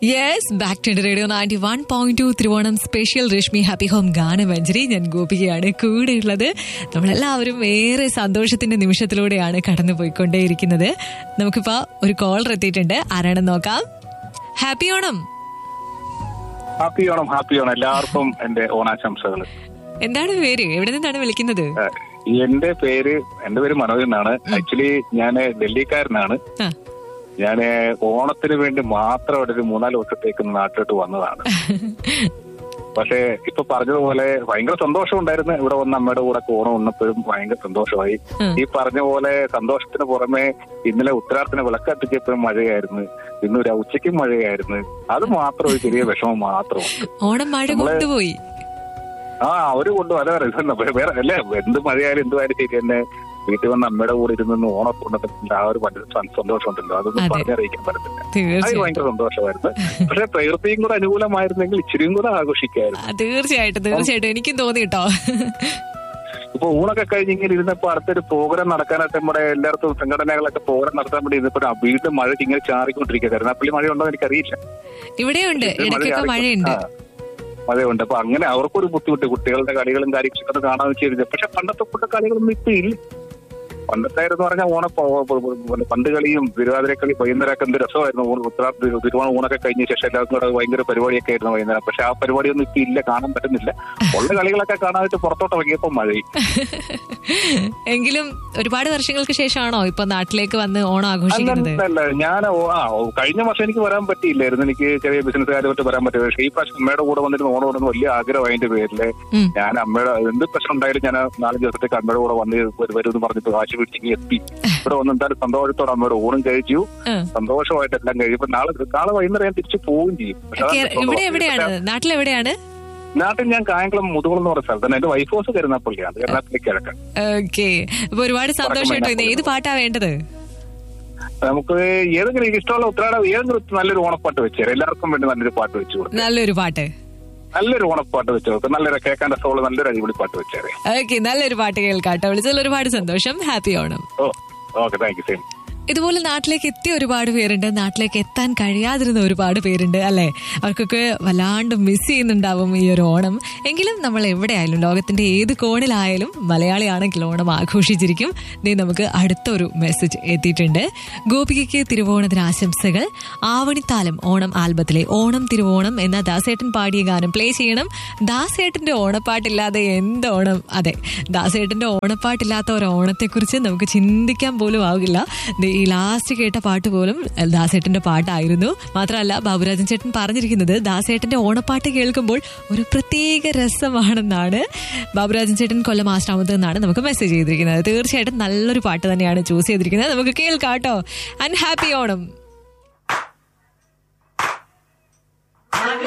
Yes back to radio ninety one point two Thiruvonam special Rashmi happy home Ganamanjari ഞാൻ ഗോപികയാണ് കൂടെയുള്ളത് നമ്മളെല്ലാവരും ഏറെ സന്തോഷത്തിന്റെ നിമിഷത്തിലൂടെയാണ് കടന്നു പോയിക്കൊണ്ടേയിരിക്കുന്നത് നമുക്കിപ്പോ ഒരു കോളർ എത്തിയിട്ടുണ്ട് ആരാണെന്ന് നോക്കാം happy Onam happy Onam happy Onam എല്ലാവർക്കും എന്റെ ഓണാശംസകൾ എന്താണ് പേര് എവിടെ നിന്നാണ് വിളിക്കുന്നത് എന്റെ പേര് എന്റെ പേര് മനോജ് എന്നാണ് ആക്ച്വലി ഞാൻ ഡൽഹിക്കാരനാണ് ആ ഞാൻ ഓണത്തിന് വേണ്ടി മാത്രം ഇവിടെ ഒരു മൂന്നാല് വർഷത്തേക്ക് നാട്ടിലോട്ട് വന്നതാണ് പക്ഷേ ഇപ്പൊ പറഞ്ഞതുപോലെ ഭയങ്കര സന്തോഷം ഉണ്ടായിരുന്നു ഇവിടെ വന്ന അമ്മയുടെ കൂടെ ഓണം വന്നപ്പോഴും ഭയങ്കര സന്തോഷമായി ഉം. ഈ പറഞ്ഞ പോലെ സന്തോഷത്തിന് പുറമെ ഇന്നലെ ഉത്തരാർത്ഥത്തിന് വിളക്കത്തിച്ചപ്പോഴും മഴയായിരുന്നു ഇന്ന് ഒരു ഉച്ചയ്ക്കും മഴയായിരുന്നു അത് മാത്രം ഒരു ചെറിയ വിഷമം മാത്രമാണ് ഓണം മഴ കൊണ്ടുപോയി ആ അവര് കൊണ്ടു അല്ല വേറെ വേറെ അല്ലേ എന്ത് മഴയായാലും എന്തുമായാലും ശരി തന്നെ വീട്ടിൽ വന്ന് അമ്മയുടെ കൂടെ ഇരുന്ന് ഓണം കൊണ്ടിട്ടുണ്ട് ആ ഒരു ഭയങ്കര സ- സന്തോഷം ഉണ്ടല്ലോ അതൊന്നും അതെ. പറഞ്ഞറിയിക്കാൻ പറ്റത്തില്ല അത് തീർച്ചയായിട്ടും ഭയങ്കര സന്തോഷമായിരുന്നു പക്ഷെ പ്രകൃതിയും കൂടെ അനുകൂലമായിരുന്നെങ്കിൽ ഇച്ചിരിയും കൂടെ ആഘോഷിക്കായിരുന്നു ആ, തീർച്ചയായിട്ടും തീർച്ചയായിട്ടും എനിക്കും തോന്നി കേട്ടോ ഇപ്പൊ ഊണൊക്കെ കഴിഞ്ഞ് ഇങ്ങനെ ഇരുന്നപ്പോ അടുത്തൊരു പ്രോഗ്രാം നടക്കാനായിട്ട് നമ്മുടെ എല്ലായിടത്തും സംഘടനകളൊക്കെ പ്രോഗ്രാം നടത്താൻ വേണ്ടി ഇരുന്നപ്പോൾ വീണ്ടും മഴ ഇങ്ങനെ ചാറിക്കൊണ്ടിരിക്കുക കരുനാപ്പള്ളി മഴ ഉണ്ടോ എന്ന് എനിക്കറിയില്ല ഇവിടെയുണ്ട് മഴ ഇടയ്ക്കൊക്കെ ചാറിക്കൊണ്ട്- മഴയുണ്ട് ആ, മഴയുണ്ട് അപ്പൊ അങ്ങനെ അവർക്കൊരു ബുദ്ധിമുട്ട് കുട്ടികളുടെ കളികളും കാര്യങ്ങളൊക്കെ ഒന്ന് കാണാൻ വെച്ചിരുന്നത് പക്ഷെ പണ്ടത്തെ കൂട്ട കളികളൊന്നും ഇപ്പൊ ഇല്ല പണ്ടത്തെ എന്ന് പറഞ്ഞാൽ ഓണ പണ്ട് കളിയും തിരുവാതിരക്കളി വൈകുന്നേരമൊക്കെ എന്ത് രസമായിരുന്നു ഊണ് ഉത്തരാ- തിരു- തിരുവോണ ഊണൊക്കെ കഴിഞ്ഞ ശേഷം എല്ലാവർക്കും കൂടെ ഭയങ്കര പരിപാടിയൊക്കെ ആയിരുന്നു വൈകുന്നേരം പക്ഷെ ആ പരിപാടിയൊന്നും ഇപ്പൊ ഇല്ല കാണാൻ പറ്റുന്നില്ല ഉള്ള കളികളൊക്കെ കാണാനായിട്ട് പുറത്തോട്ട് ഇറങ്ങിയപ്പോ മഴയും എങ്കിലും ഒരുപാട് വർഷങ്ങൾക്ക് ശേഷമാണോ ഇപ്പൊ നാട്ടിലേക്ക് വന്ന് ഓണം ആഘോഷിക്കുന്നത് അല്ല ഞാൻ ഓ- ആ ഓ, കഴിഞ്ഞ വർഷം എനിക്ക് വരാൻ പറ്റിയില്ലായിരുന്നു എനിക്ക് ചെറിയ ബിസിനസ്സുകാരുമായിട്ട് വരാൻ പറ്റില്ല പക്ഷേ ഈ പ്രാവശ്യം അമ്മയുടെ കൂടെ വന്നിരുന്ന ഓണം ഓടുന്ന വലിയ ആഗ്രഹം അതിന്റെ പേരില് ഉം. ഞാൻ അമ്മയുടെ എന്ത് പ്രശ്നം ഉണ്ടായാലും ഞാൻ നാലഞ്ച് ദിവസത്തേക്ക് അമ്മയുടെ കൂടെ വന്ന് വരും- വരും എന്ന് പറഞ്ഞിട്ട് വാശി പിടിച്ചിങ്ങി എത്തി ഇവിടെ വന്ന് എന്തായാലും സന്തോഷത്തോടെ അമ്മയുടെ ഊണും കഴിച്ചു ആ. സന്തോഷമായിട്ട് എല്ലാം കഴിയുമ്പോൾ നാളെ നാളെ വൈകുന്നേരം ഞാൻ തിരിച്ചു പോവുകയും ചെയ്യും പക്ഷേ അതാണ് കേ- പ്രശ്നം ഇവിടെ എന്ന് എവിടെയാണ് പറഞ്ഞാൽ നാട്ടിലെവിടെയാണ് നാട്ടിൽ ഞാൻ കായംകുളം മുതുകുളം എന്ന് പറഞ്ഞ സ്ഥലത്താണ് എന്റെ വൈഫ് ഹൗസ് കരുനാപ്പള്ളിയാണ് കരുനാപ്പള്ളി കിഴക്കൻ ഓക്കെ അപ്പൊ ഒരുപാട് സന്തോഷം കേട്ടോ ഇന്ന് ഏത് പാട്ടാ വേണ്ടത് നമുക്ക് ഏതെങ്കിലും എനിക്ക് ഇഷ്ടമുള്ള ഉത്തരാടം ഏതെങ്കിലും നല്ലൊരു ഓണപ്പാട്ട് വെച്ചേരാം എല്ലാവർക്കും വേണ്ടി നല്ലൊരു പാട്ട് വെച്ചു കൊടുക്കും നല്ലൊരു പാട്ട് നല്ലൊരു ഓണപ്പാട്ട് വെച്ചു കൊടുക്കും നല്ലൊരു കേൾക്കാൻ രസമുള്ള നല്ലൊരു അടിപൊളി പാട്ട് വെച്ചേരെ ഓക്കെ നല്ലൊരു പാട്ട് കേൾക്കാട്ടോ വിളിച്ചതിൽ ഒരുപാട് സന്തോഷം happy Onam oh okay thank you same ഇതുപോലെ നാട്ടിലേക്ക് എത്തിയ ഒരുപാട് പേരുണ്ട് നാട്ടിലേക്ക് എത്താൻ കഴിയാതിരുന്ന ഒരുപാട് പേരുണ്ട് അല്ലെ അവർക്കൊക്കെ വല്ലാണ്ട് മിസ് ചെയ്യുന്നുണ്ടാവും ഈ ഒരു ഓണം എങ്കിലും നമ്മൾ എവിടെയായാലും ലോകത്തിന്റെ ഏത് കോണിലായാലും മലയാളിയാണെങ്കിൽ ഓണം ആഘോഷിച്ചിരിക്കും ദേ നമുക്ക് അടുത്തൊരു മെസ്സേജ് എത്തിയിട്ടുണ്ട് ഗോപികയ്ക്ക് തിരുവോണത്തിന് ആശംസകൾ ആവണിത്താലം ഓണം ആൽബത്തിലെ ഓണം തിരുവോണം എന്ന ദാസേട്ടൻ പാടിയ ഗാനം പ്ലേ ചെയ്യണം ദാസേട്ടന്റെ ഓണപ്പാട്ടില്ലാതെ എന്ത് ഓണം അതെ ദാസേട്ടന്റെ ഓണപ്പാട്ടില്ലാത്ത ഒരു ഓണത്തെക്കുറിച്ച് നമുക്ക് ചിന്തിക്കാൻ പോലും ആവില്ല ദേ ഈ ലാസ്റ്റ് കേട്ട പാട്ട് പോലും ദാസേട്ടന്റെ പാട്ടായിരുന്നു മാത്രമല്ല ബാബുരാജൻ ചേട്ടൻ പറഞ്ഞിരിക്കുന്നത് ദാസേട്ടന്റെ ഓണപ്പാട്ട് കേൾക്കുമ്പോൾ ഒരു പ്രത്യേക രസമാണെന്നാണ് ബാബുരാജൻ ചേട്ടൻ കൊല്ലം ആശ്രാമത്ത് നിന്നാണ് നമുക്ക് മെസ്സേജ് ചെയ്തിരിക്കുന്നത് തീർച്ചയായിട്ടും നല്ലൊരു പാട്ട് തന്നെയാണ് ചൂസ് ചെയ്തിരിക്കുന്നത് നമുക്ക് കേൾക്കാം കേട്ടോ ആൻഡ് ഹാപ്പി ഓണം